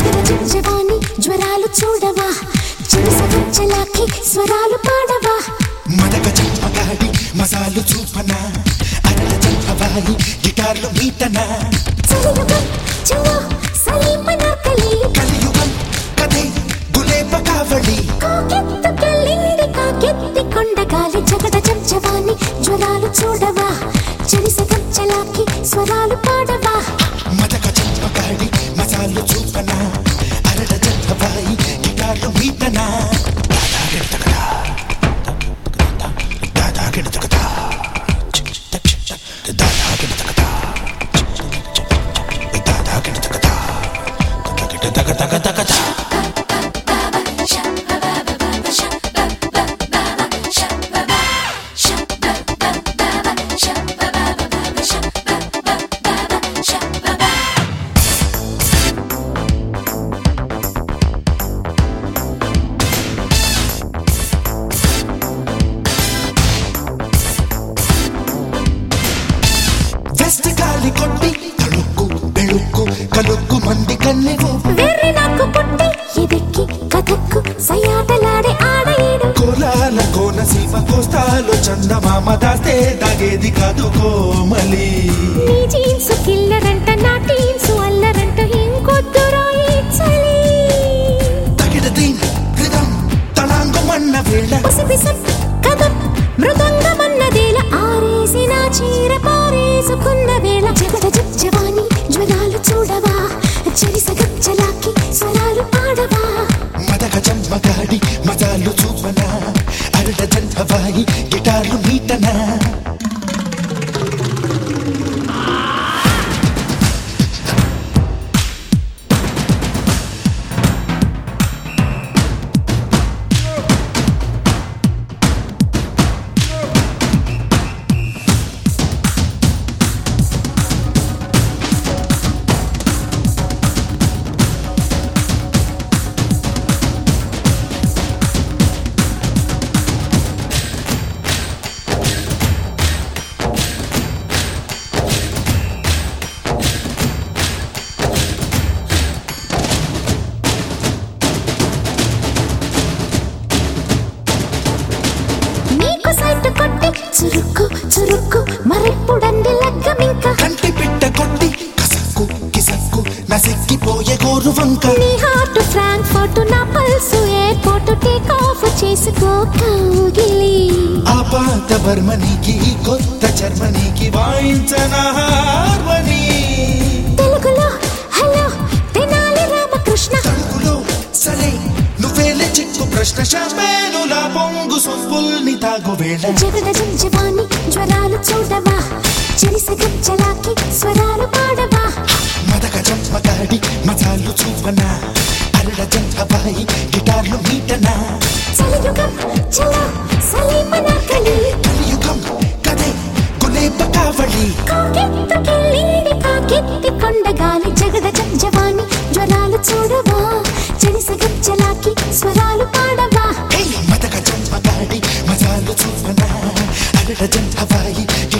జగజవాణి జ్వరాలు చూడవా చిరుసగచ్చలాకి స్వరాలు పాడవా మదక చంపగాడి మసాలు చూపన అరల చంపవాయి గిటార్లు మీటన చలియుగం చలో సలీమనాకలి కలియుగం కథే గులేబ కావళి కాకెత్తుకెళ్ళింది కాకెత్తి కొండగాలి జగడ జంజవాణి జ్వరాలు చూడవా చిరుసగచ్చలాకి స్వరాలు పాడవా మదక చంపగాడి మసాలు చూపన అరల చంపవాయి గిటార్లు మీటన వెస్ట్ గాలి కొట్టి తళుక్కు బెళుక్కు కలుక్కు మంది కన్నెవు వెర్రి నాకు పుట్టి ఎదెక్కి కథక్కు సయాటలాడే ఆడేడు కోలాల కోనసీమ కోస్తాలు చందమామ దాస్తే దాగేది కాదు కోమలి నీ జీన్స్ కిల్లరంట నా టీన్స్ అల్లరంట ఇంకొద్దురా ఈ చలి తగిడ దీన్ హృదం తళాంగమన్న వేళ పసిపిసం కథం మృదంగమన్నదేల ఆరేసిన చీర పారేసుకున్న వేళ జగడ జవాని జ్వరాలు చూడవా చెరిసగచ్చలాకి స్వరాలు పాడవా మదక చంపగాడి మజాలు చూపన అరట జంటవాయి గిటార్లు మీటనా నీకు సైట్ కొట్టి చురుక్కు చురుక్కు మరెప్పుడండి లగ్గమింకా కంటి పిట్ట కొట్టి కసక్కు కిసక్కు నసెక్కిపోయే గోరు వంక నీ హార్ట్ ఫ్రాంక్ఫర్ట్ నా పల్సు ఎయిర్పోర్ట్ టేక్ ఆఫ్ చేసుకో కౌగిలి ఆ పాత బర్మనికి కొత్త జర్మనీకి వాయించన హార్మనీ తెలుగులో హలో తెనాలి రామకృష్ణ తణుకులో సరే నువ్వేలే చిక్కు ప్రశ్న షాంపేనులా పొంగు సొంపుల్ని తాగు వేళ జగడ జంజవాణి జ్వరాలు చూడవా చెరిసగచ్చలాకి స్వరాలు పాడవా మదక చంపగాడి మజాలు చూపన అరడ జంటబాయి గిటార్లు మీటనా చలియుగం చలో సలీమనాకలి కలియుగం కదే గులేబ కావళి కాకెత్తుకెళ్ళింది కాకెత్తి కొండగాలి జగడ జంజవాణి జ్వరాలు చూడవా చెరిసగచ్చలాకి స్వరాలు పాడవా హే మదక చంపగాడి మజాలు చూపన అరడ జంటబాయి